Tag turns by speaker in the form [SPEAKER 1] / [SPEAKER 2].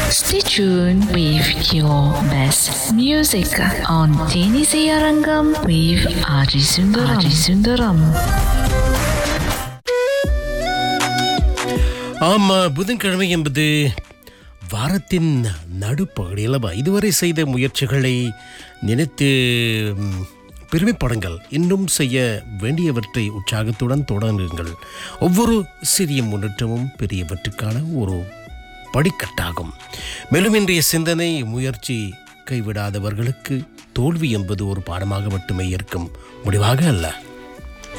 [SPEAKER 1] Stay tuned with your best music on Tenisi Arangam with Aji Sundaram. Aji Sundaram.
[SPEAKER 2] ஆமாம் புதன்கிழமை என்பது வாரத்தின் நடுப்பகுதியில் இதுவரை செய்த முயற்சிகளை நினைத்து ம், பெருமைப்படுங்கள் இன்னும் செய்ய வேண்டியவற்றை உற்சாகத்துடன் தொடங்குங்கள் ஒவ்வொரு சிறிய முன்னேற்றமும் பெரியவற்றுக்கான ஒரு படிக்கட்டாகும் மேலும் இன்றைய சிந்தனை முயற்சி கைவிடாதவர்களுக்கு தோல்வி என்பது ஒரு பாடமாக மட்டுமே இருக்கும் முடிவாக அல்ல